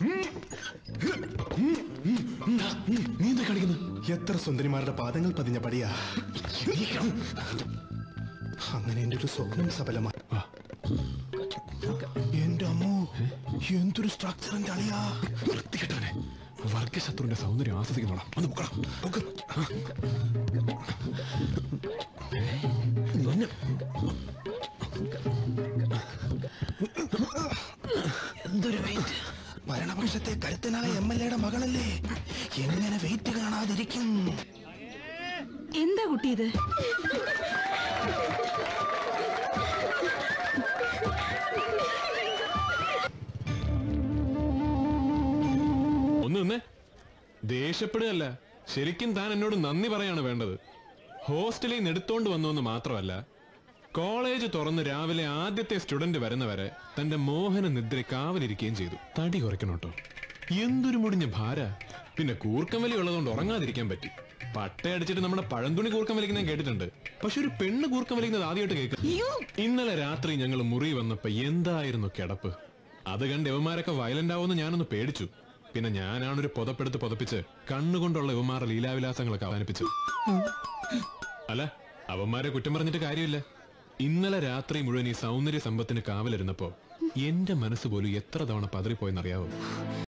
നീ എന്താ കളിക്കുന്നത് എത്ര സുന്ദരിമാരുടെ പാദങ്ങൾ പതിഞ്ഞ പടിയാ അങ്ങനെ എന്റെ ഒരു സ്വപ്നം സഫലമായി എന്റെ അമ്മോ എന്തൊരു സ്ട്രക്ചർ എന്റെ അളിയാ വൃത്തികെട്ടവനെ വർഗശത്രുവിന്റെ സൗന്ദര്യം ആസ്വദിക്കുന്നോടാ ഒന്ന് പൊക്കണം പൊക്ക്. ആ. നിന്നെ- എന്തൊരു വെയിറ്റ് ഭരണപക്ഷത്തെ കരുത്തനായ എം എൽ എയുടെ മകളല്ലേ എങ്ങനെ വെയിറ്റ് കാണാതിരിക്കും എന്താ കുട്ടി ഇത് ഒന്ന് നിന്നേ ദേഷ്യപ്പെടുകയല്ല ശരിക്കും താൻ എന്നോട് നന്ദി പറയാണ് വേണ്ടത് ഹോസ്റ്റലിൽ നിന്ന് എടുത്തോണ്ട് വന്നുവെന്ന് മാത്രമല്ല കോളേജ് തുറന്ന് രാവിലെ ആദ്യത്തെ സ്റ്റുഡന്റ് വരുന്നവരെ തന്റെ മോഹന നിദ്ര കാവലിരിക്കുകയും ചെയ്തു തടി കുറയ്ക്കണം കേട്ടോ എന്തൊരു മുടിഞ്ഞ ഭാര പിന്നെ കൂർക്കം വലി ഉള്ളതുകൊണ്ട് ഉറങ്ങാതിരിക്കാൻ പറ്റി പട്ടയടിച്ചിട്ട് നമ്മുടെ പഴന്തുണി കൂർക്കം വലിക്കുന്ന കേട്ടിട്ടുണ്ട് പക്ഷെ ഒരു പെണ്ണ് കൂർക്കം വലിക്കുന്നത് ആദ്യമായിട്ട് കേൾക്കും ഇന്നലെ രാത്രി ഞങ്ങൾ മുറി വന്നപ്പോ എന്തായിരുന്നു കിടപ്പ് അത് കണ്ട് യവന്മാരൊക്കെ വയലന്റ് ആവുമെന്ന് ഞാനൊന്ന് പേടിച്ചു പിന്നെ ഞാനാണൊരു പുതപ്പെടുത്ത് പുതപ്പിച്ച് കണ്ണുകൊണ്ടുള്ള യവന്മാരുടെ ലീലാവിലാസങ്ങളൊക്കെ അവസാനിപ്പിച്ചു അല്ല അവന്മാരെ കുറ്റം പറഞ്ഞിട്ട് കാര്യമില്ല ഇന്നലെ രാത്രി മുഴുവൻ ഈ സൗന്ദര്യ സമ്പത്തിന് കാവലിരുന്നപ്പോ എന്റെ മനസ്സ് പോലും എത്ര തവണ പതറിപ്പോയെന്നറിയാവോ